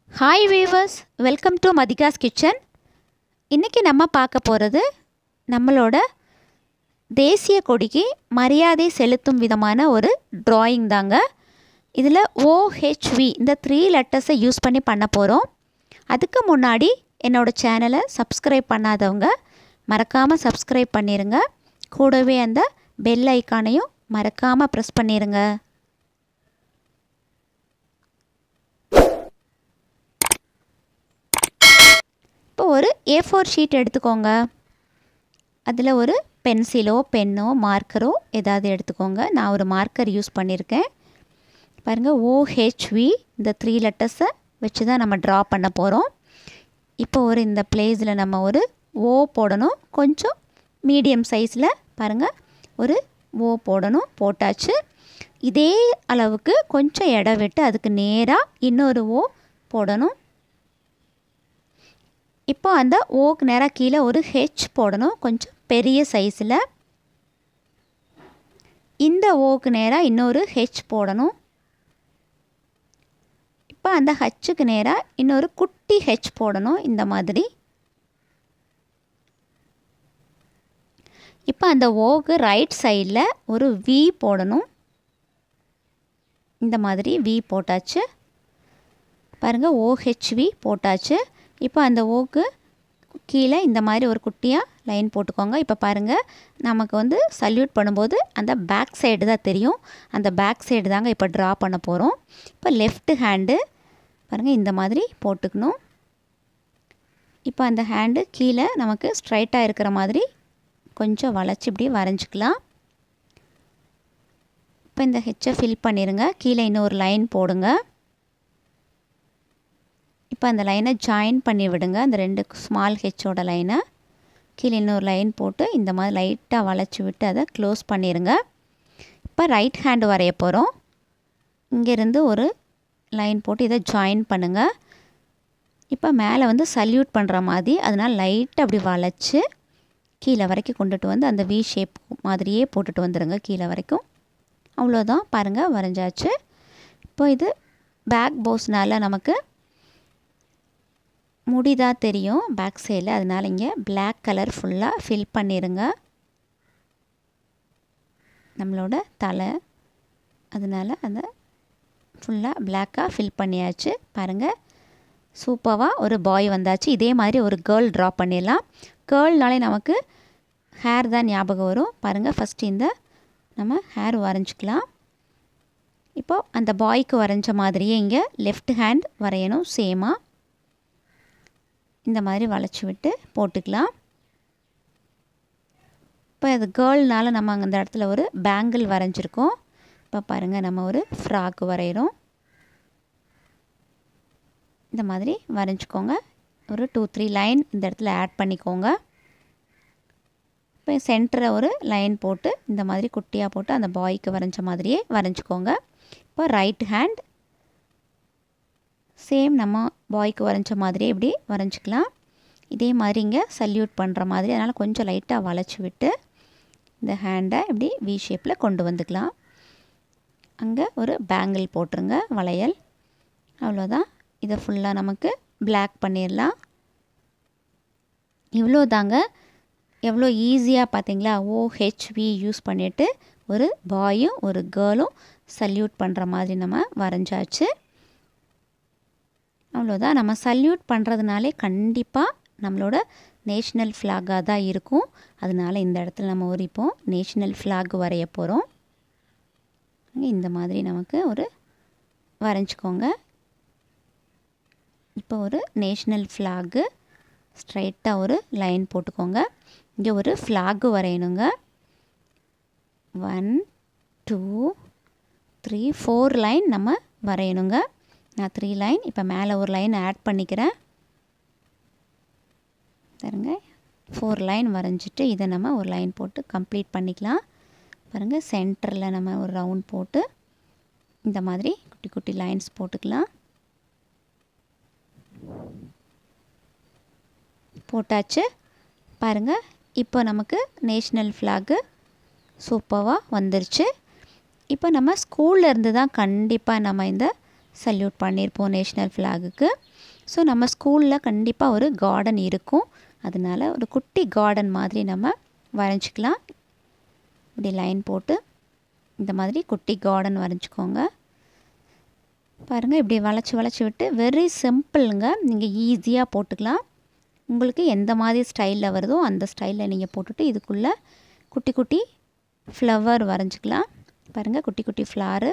hi viewers welcome to Mathika's kitchen இன்றைக்கி நம்ம பார்க்க போகிறது நம்மளோட தேசிய கொடிக்கு மரியாதை செலுத்தும் விதமான ஒரு drawing தாங்க இதில் ஓஹெச்வி இந்த த்ரீ லெட்டர்ஸை யூஸ் பண்ணி பண்ண போகிறோம் அதுக்கு முன்னாடி என்னோடய சேனலை சப்ஸ்கிரைப் பண்ணாதவங்க மறக்காமல் சப்ஸ்கிரைப் பண்ணிடுங்க கூடவே அந்த பெல் ஐக்கானையும் மறக்காமல் ப்ரெஸ் பண்ணிடுங்க இப்போ ஒரு ஏ ஃபோர் ஷீட் எடுத்துக்கோங்க அதில் ஒரு பென்சிலோ பென்னோ மார்க்கரோ ஏதாவது எடுத்துக்கோங்க நான் ஒரு மார்க்கர் யூஸ் பண்ணியிருக்கேன் பாருங்கள் ஓஹெச்வி இந்த த்ரீ லெட்டர்ஸை வச்சு தான் நம்ம ட்ரா பண்ண போகிறோம் இப்போ ஒரு இந்த பிளேஸில் நம்ம ஒரு ஓ போடணும் கொஞ்சம் மீடியம் சைஸில் பாருங்கள் ஒரு ஓ போடணும் போட்டாச்சு இதே அளவுக்கு கொஞ்சம் இடம் விட்டு அதுக்கு நேராக இன்னொரு ஓ போடணும் இப்போ அந்த ஓக்கு நேராக கீழே ஒரு ஹெச் போடணும் கொஞ்சம் பெரிய சைஸில் இந்த ஓக்கு நேராக இன்னொரு ஹெச் போடணும் இப்போ அந்த ஹச்சுக்கு நேராக இன்னொரு குட்டி ஹெச் போடணும் இந்த மாதிரி இப்போ அந்த ஓக்கு ரைட் சைடில் ஒரு வி போடணும் இந்த மாதிரி வி போட்டாச்சு பாருங்கள் ஓஹெச்வி போட்டாச்சு இப்போ அந்த ஓக்கு கீழே இந்த மாதிரி ஒரு குட்டியாக லைன் போட்டுக்கோங்க இப்போ பாருங்கள் நமக்கு வந்து சல்யூட் பண்ணும்போது அந்த பேக் சைடு தான் தெரியும் அந்த பேக் சைடு தாங்க இப்போ ட்ரா பண்ண போகிறோம் இப்போ லெஃப்ட் ஹேண்டு பாருங்கள் இந்த மாதிரி போட்டுக்கணும் இப்போ அந்த ஹேண்டு கீழே நமக்கு ஸ்ட்ரைட்டாக இருக்கிற மாதிரி கொஞ்சம் வளைச்சி இப்படி வரைஞ்சிக்கலாம் இப்போ இந்த ஹெச்சை ஃபில் பண்ணிடுங்க கீழே இன்னொரு லைன் போடுங்க இப்போ அந்த லைனை ஜாயின் பண்ணி விடுங்க அந்த ரெண்டு ஸ்மால் ஹெச்சோட லைனை கீழே இன்னொரு லைன் போட்டு இந்த மாதிரி லைட்டாக வளைச்சி விட்டு அதை க்ளோஸ் பண்ணிடுங்க இப்போ ரைட் ஹேண்டு வரைய போகிறோம் இங்கேருந்து ஒரு லைன் போட்டு இதை ஜாயின் பண்ணுங்கள் இப்போ மேலே வந்து சல்யூட் பண்ணுற மாதிரி அதனால் லைட்டாக அப்படி வளைச்சி கீழே வரைக்கும் கொண்டுட்டு வந்து அந்த வி ஷேப் மாதிரியே போட்டுட்டு வந்துடுங்க கீழே வரைக்கும் அவ்வளோதான் பாருங்கள் வரைஞ்சாச்சு இப்போ இது பேக் போஸ்னால் நமக்கு முடிதான் தெரியும் பேக் சைடில் அதனால் இங்கே பிளாக் கலர் ஃபுல்லாக ஃபில் பண்ணிடுங்க நம்மளோட தலை அதனால் அந்த ஃபுல்லாக பிளாக்காக ஃபில் பண்ணியாச்சு பாருங்கள் சூப்பராக ஒரு பாய் வந்தாச்சு இதே மாதிரி ஒரு கேர்ள் ட்ரா பண்ணிடலாம் கேர்ள்னாலே நமக்கு ஹேர் தான் ஞாபகம் வரும் பாருங்கள் ஃபஸ்ட்டு இந்த நம்ம ஹேர் வரைஞ்சிக்கலாம் இப்போது அந்த பாய்க்கு வரைஞ்ச மாதிரியே இங்கே லெஃப்ட் ஹேண்ட் வரையணும் சேமாக இந்த மாதிரி வளைச்சி விட்டு போட்டுக்கலாம் இப்போ அது கேர்ள்னால நம்ம அங்கே அந்த இடத்துல ஒரு பேங்கிள் வரைஞ்சிருக்கோம் இப்போ பாருங்கள் நம்ம ஒரு ஃப்ராக் வரைகிறோம் இந்த மாதிரி வரைஞ்சிக்கோங்க ஒரு டூ த்ரீ லைன் இந்த இடத்துல ஆட் பண்ணிக்கோங்க இப்போ சென்டரை ஒரு லைன் போட்டு இந்த மாதிரி குட்டியாக போட்டு அந்த பாய்க்கு வரைஞ்ச மாதிரியே வரைஞ்சிக்கோங்க இப்போ ரைட் ஹேண்ட் சேம் நம்ம பாய்க்கு வரைஞ்ச மாதிரியே இப்படி வரைஞ்சிக்கலாம் இதே மாதிரி இங்கே சல்யூட் பண்ணுற மாதிரி அதனால் கொஞ்சம் லைட்டாக வளைச்சி விட்டு இந்த ஹேண்டை இப்படி வி ஷேப்பில் கொண்டு வந்துக்கலாம் அங்கே ஒரு பேங்கிள் போட்டுருங்க வளையல் அவ்வளோதான் இதை ஃபுல்லாக நமக்கு பிளாக் பண்ணிடலாம் இவ்வளோ தாங்க எவ்வளோ ஈஸியாக பார்த்தீங்களா ஓஹெச்வி யூஸ் பண்ணிவிட்டு ஒரு பாயும் ஒரு கேர்ளும் சல்யூட் பண்ணுற மாதிரி நம்ம வரைஞ்சாச்சு அவ்வளோதான் நம்ம சல்யூட் பண்ணுறதுனாலே கண்டிப்பாக நம்மளோட நேஷ்னல் ஃப்ளாகாக தான் இருக்கும் அதனால் இந்த இடத்துல நம்ம ஒரு இப்போ நேஷ்னல் ஃப்ளாக் வரைய போகிறோம் இந்த மாதிரி நமக்கு ஒரு வரைஞ்சிக்கோங்க இப்போ ஒரு நேஷ்னல் ஃப்ளாகு ஸ்ட்ரைட்டாக ஒரு லைன் போட்டுக்கோங்க இங்கே ஒரு ஃப்ளாகு வரையணுங்க one two three four line நம்ம வரையணுங்க நான் த்ரீ லைன் இப்போ மேலே ஒரு லைன் ஆட் பண்ணிக்கிறேன் பாருங்க ஃபோர் லைன் வரைஞ்சிட்டு இதை நம்ம ஒரு லைன் போட்டு கம்ப்ளீட் பண்ணிக்கலாம் பாருங்கள் சென்டரில் நம்ம ஒரு ரவுண்ட் போட்டு இந்த மாதிரி குட்டி குட்டி லைன்ஸ் போட்டுக்கலாம் போட்டாச்சு பாருங்கள் இப்போ நமக்கு நேஷ்னல் ஃப்ளாகு சூப்பராக வந்துருச்சு இப்போ நம்ம ஸ்கூலில் இருந்து தான் கண்டிப்பாக நம்ம இந்த சல்யூட் பண்ணியிருப்போம் நேஷ்னல் ஃப்ளாகுக்கு ஸோ நம்ம ஸ்கூலில் கண்டிப்பாக ஒரு கார்டன் இருக்கும் அதனால் ஒரு குட்டி கார்டன் மாதிரி நம்ம வரைஞ்சிக்கலாம் இப்படி லைன் போட்டு இந்த மாதிரி குட்டி கார்டன் வரைஞ்சிக்கோங்க பாருங்கள் இப்படி வளைச்சி வளைச்சி விட்டு வெரி சிம்பிளுங்க நீங்கள் ஈஸியாக போட்டுக்கலாம் உங்களுக்கு எந்த மாதிரி ஸ்டைலில் வருதோ அந்த ஸ்டைலில் நீங்கள் போட்டுட்டு இதுக்குள்ளே குட்டி குட்டி ஃப்ளவர் வரைஞ்சிக்கலாம் பாருங்கள் குட்டி குட்டி ஃப்ளாரு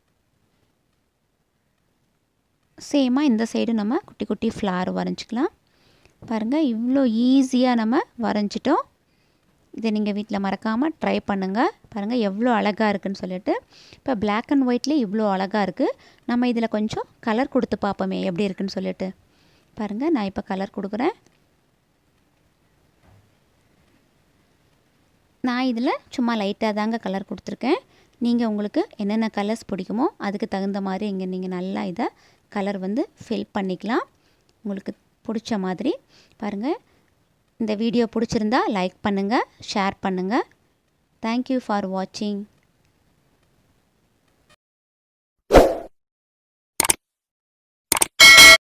சேமாக இந்த சைடு நம்ம குட்டி குட்டி ஃப்ளார் வரைஞ்சிக்கலாம் பாருங்கள் இவ்வளோ ஈஸியாக நம்ம வரைஞ்சிட்டோம் இதை நீங்கள் வீட்டில் மறக்காமல் ட்ரை பண்ணுங்கள் பாருங்கள் எவ்வளோ அழகாக இருக்குன்னு சொல்லிட்டு இப்போ பிளாக் அண்ட் ஒயிட்லேயே இவ்வளோ அழகாக இருக்குது நம்ம இதில் கொஞ்சம் கலர் கொடுத்து பார்ப்போமே எப்படி இருக்குன்னு சொல்லிட்டு பாருங்கள் நான் இப்போ கலர் கொடுக்குறேன் நான் இதில் சும்மா லைட்டாக தாங்க கலர் கொடுத்துருக்கேன் நீங்கள் உங்களுக்கு என்னென்ன கலர்ஸ் பிடிக்குமோ அதுக்கு தகுந்த மாதிரி இங்கே நீங்கள் நல்லா இதை கலர் வந்து ஃபில் பண்ணிக்கலாம் உங்களுக்கு பிடிச்ச மாதிரி பாருங்கள் இந்த வீடியோ பிடிச்சிருந்தா லைக் பண்ணுங்கள் ஷேர் பண்ணுங்கள் தேங்க்யூ ஃபார் வாட்சிங்